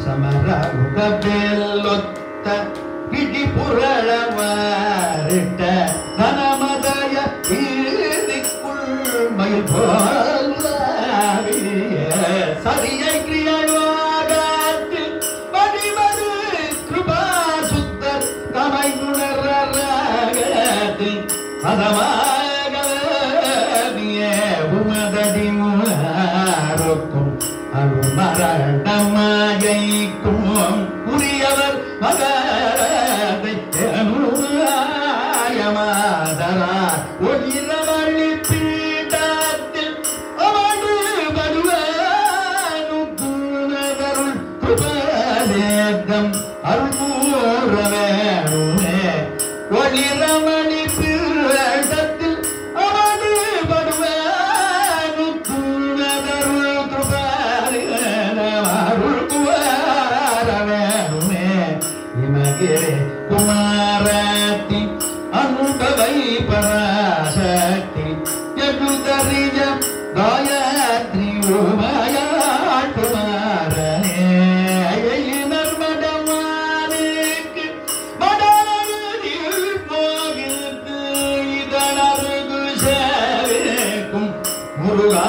ಸಮರ ಮುಖಬೆಲ್ಲೊತ್ತ ಇಡಿ புரளவாரிட்ட தனமதய ஈதிக்குள்மையில் போல்விய சரியை கிரியவாகத்தில் மணிமது கிருபா சுத்தர் தமை உணர்றாகத்தில் பதமாகவிய உமதடி முனாருக்கும் அருமரணமாயைக்கும் உரியவர் மகரை அனுமாயமாதரா ஒளிரவழி பீடத்தில் அமடு வருவனுக்குணதருள் குபதேகம் அருள்மூர வேணுமே ஒளிரமணி பீடத்தில் அமடு வருவனுக்குணதருள் குபதேகம் அருள்குவார வேணுமே ನಿಮಗೆ ಕುಮಾರತಿ ಅನುಭವೈ ಪರಾಶಕ್ತಿ ಯದುದರಿಯ ಗಾಯತ್ರಿ ಉಮಯ ಕುಮಾರನೇ நர்மட மாலிக்கு மடலில் போகிட்டு இதனருகு சேவிக்கும் முருகா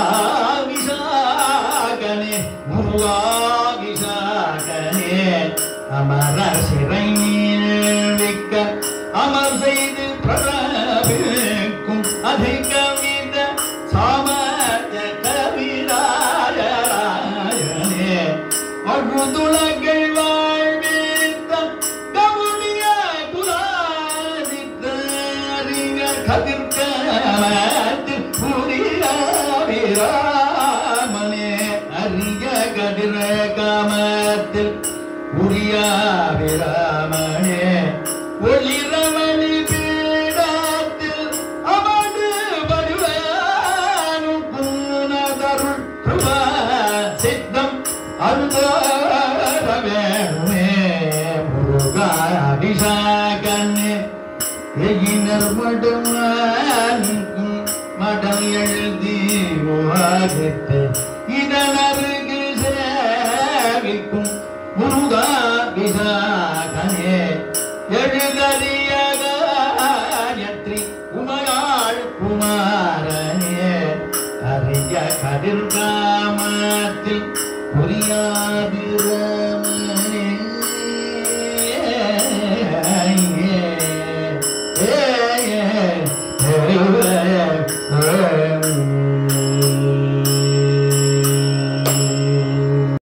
விசாகனே முருகா விசாகனே அமரர் சிறை நீழ்விக்க அமர் செய்து பிரபிக்கும் அதிகமித சாமர்த்திய கவிராயராயனே அழுதுலகள் வாழ்வித்த கவுனிய புராதித்தறிஞ கதிர்கமத்தில் புரியாவிராமனே அரிய கதிர காமத்தில் புரியாவிராமனே ஒளிரமணி பீடத்தில் அமடு வருவானும் பூனதருள் கிருபா சித்தம் அருகார வேணுமே முருகா அபிஷாகனே எகினர் மடமானுக்கும் மடம் எழுதி முகாதித்து இதனருகு சேவிக்கும் முருகா விசாகனே எழுதறிய காயத்ரி உமையாள் குமாரனே அரிய கதிர்காமத்தில் புரியாதிர